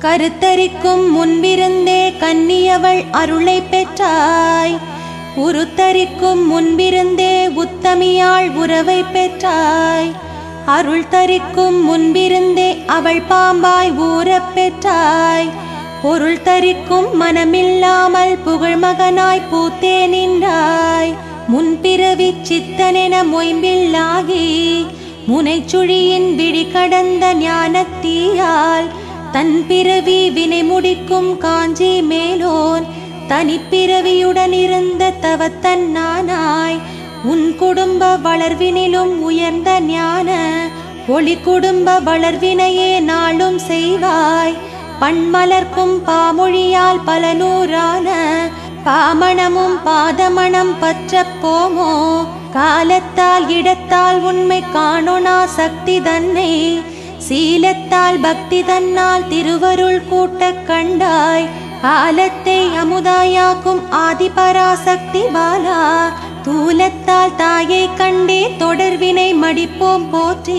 கருத்தரிக்கும் முன்பிருந்தே கன்னியவள் அருளை பெற்றாய் உருத்தரிக்கும் முன்பிருந்தே உத்தமியாள் உறவை பெற்றாய் அருள் தரிக்கும் முன்பிருந்தே அவள் பாம்பாய் ஊறப் பெற்றாய் பொருள் தரிக்கும் மனமில்லாமல் புகழ்மகனாய் பூத்தே நின்றாய் முன்பிறவி சித்தனென மொயம்பில்லாகி முனைச்சுழியின் விழி கடந்த ஞானத்தீயால் தன் பிறவி வினை முடிக்கும் காஞ்சி மேலோன் தனிப்பிறவியுடன் இருந்த தவத்தன் நானாய் உன் குடும்ப வளர்வினிலும் உயர்ந்த ஞான ஒளி குடும்ப வளர்வினையே நாளும் செய்வாய் பண்மலர்க்கும் பாமொழியால் பல நூறான பாமணமும் பாதமணம் பற்றப் போமோ காலத்தால் இடத்தால் உண்மை காணோனா சக்தி தன்னை சீலத்தால் பக்தி தன்னால் திருவருள் கூட்டக் கண்டாய் காலத்தை அமுதாயாக்கும் ஆதிபராசக்தி பாலா தூலத்தால் தாயை கண்டே தொடர்வினை மடிப்போம் போற்றி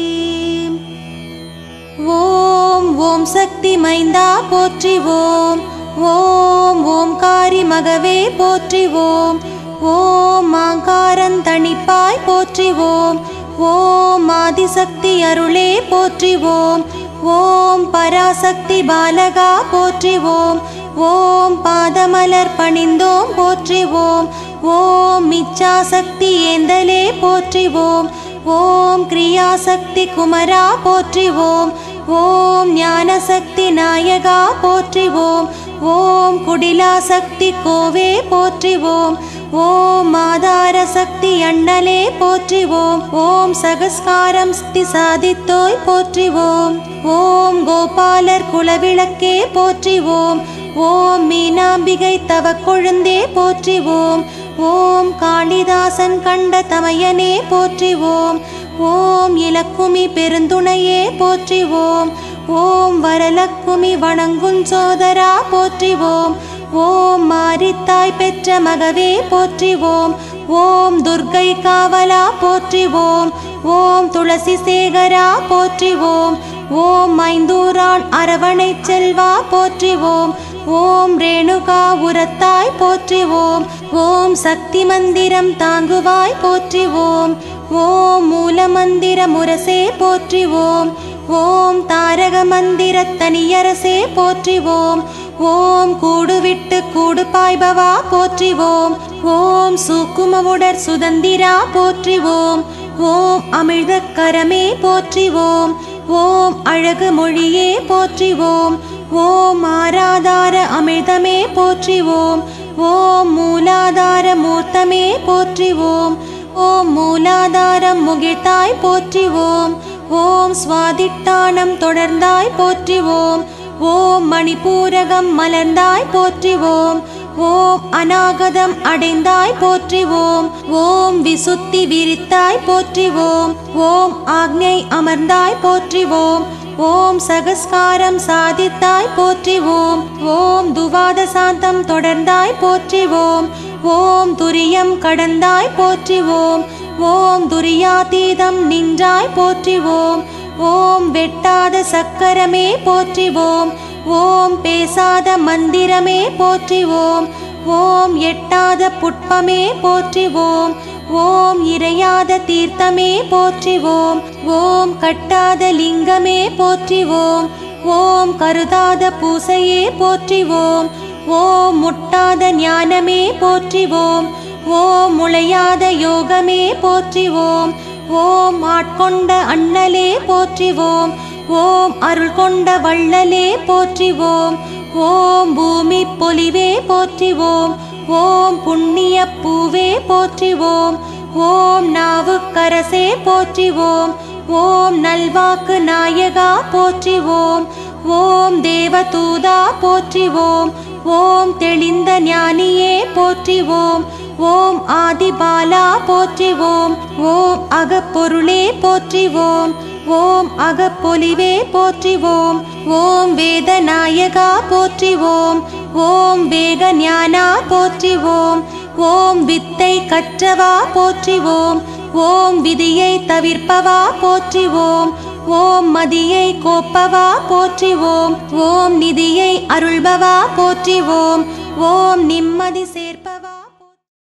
ஓம் ஓம் சக்தி மைந்தா போற்றி ஓம் ஓம் ஓம்காரி மகவே போற்றி ஓம் ஓம் மாங்காரன் தணிப்பாய் போற்றி ஓம் ஓம் ஆதிசக்தி அருளே போற்றி ஓம் ஓம் பராசக்தி பாலகா போற்றி ஓம் ஓம் பாதமலர் பணிந்தோம் போற்றி ஓம் ஓம் மிச்சாசக்தி ஏந்தலே போற்றி ஓம் ஓம் கிரியாசக்தி குமரா போற்றி ஓம் ஓம் ஞானசக்தி நாயகா போற்றி ஓம் ஓம் குடிலாசக்தி கோவே போற்றி ஓம் ஓம் மாதார சக்தி அண்ணலே போற்றி ஓம் ஓம் சகஸ்காரம் ஸ்தி சாதித்தோய் போற்றி ஓம் ஓம் கோபாலர் குலவிளக்கே போற்றி ஓம் ஓம் மீனாம்பிகை தவ கொழுந்தே போற்றி ஓம் ஓம் காளிதாசன் கண்ட தமையனே போற்றி ஓம் ஓம் இலக்குமி பெருந்துணையே போற்றி ஓம் ஓம் வரலக்குமி வணங்குஞ் சோதரா போற்றி ஓம் ஓம் மாரித்தாய் பெற்ற மகவே போற்றி ஓம் ஓம் துர்க்கை காவலா போற்றி ஓம் ஓம் துளசி சேகரா போற்றி ஓம் ஓம் மைந்தூரான் அரவணை செல்வா போற்றி ஓம் ஓம் ரேணுகா உரத்தாய் போற்றி ஓம் ஓம் சக்தி மந்திரம் தாங்குவாய் போற்றி ஓம் ஓம் மூல மந்திர முரசே போற்றி ஓம் ஓம் தாரக மந்திர தனியரசே போற்றி ஓம் ஓம் கூடு விட்டு கூடு பாய்பவா போற்றி ஓம் ஓம் சூக்குமவுடர் சுதந்திரா போற்றி ஓம் ஓம் அமிழ்தக்கரமே போற்றி ஓம் ஓம் அழகு மொழியே போற்றி ஓம் ஓம் ஆராதார அமிழ்தமே போற்றி ஓம் ஓம் மூலாதார மூர்த்தமே போற்றி ஓம் ஓம் மூலாதாரம் முகிழ்த்தாய் போற்றி ஓம் ஓம் சுவாதிட்டானம் தொடர்ந்தாய் போற்றி ஓம் ஓம் மணிப்பூரகம் மலர்ந்தாய் போற்றி ஓம் ஓம் அநாகதம் அடைந்தாய் போற்றி ஓம் ஓம் விசுத்தி விரித்தாய் போற்றி ஓம் ஓம் ஆக்ஞை அமர்ந்தாய் போற்றி ஓம் ஓம் சகஸ்காரம் சாதித்தாய் போற்றி ஓம் ஓம் துவாத சாந்தம் தொடர்ந்தாய் போற்றி ஓம் ஓம் துரியம் கடந்தாய் போற்றி ஓம் ஓம் துரியாதீதம் நின்றாய் போற்றி ஓம் ஓம் வெட்டாத சக்கரமே போற்றி ஓம் ஓம் பேசாத மந்திரமே போற்றி ஓம் ஓம் எட்டாத புட்பமே போற்றி ஓம் ஓம் இறையாத தீர்த்தமே போற்றி ஓம் ஓம் கட்டாத லிங்கமே போற்றி ஓம் ஓம் கருதாத பூசையே போற்றி ஓம் ஓம் முட்டாத ஞானமே போற்றி ஓம் ஓம் முளையாத யோகமே போற்றி ஓம் ஓம் ஆட்கொண்ட அண்ணலே போற்றி ஓம் ஓம் அருள் கொண்ட வள்ளலே போற்றி ஓம் ஓம் பூமி பொலிவே போற்றி ஓம் ஓம் புண்ணிய பூவே போற்றி ஓம் ஓம் நாவுக்கரசே போற்றி ஓம் ஓம் நல்வாக்கு நாயகா போற்றி ஓம் ஓம் தேவதூதா போற்றி ஓம் ஓம் தெளிந்த ஞானியே போற்றி ஓம் ஓம் ஆதிபாலா போற்றி ஓம் ஓம் அகப்பொருளே போற்றி ஓம் ஓம் அகப்பொலிவே போற்றி ஓம் ஓம் வேதநாயகா போற்றி ஓம் ஓம் வேக ஞானா போற்றி ஓம் ஓம் வித்தை கற்றவா போற்றி ஓம் ஓம் விதியை தவிர்ப்பவா போற்றி ஓம் ஓம் மதியை கோப்பவா போற்றிவோம் ஓம் நிதியை அருள்பவா போற்றிவோம் ஓம் நிம்மதி சேர்ப்பவா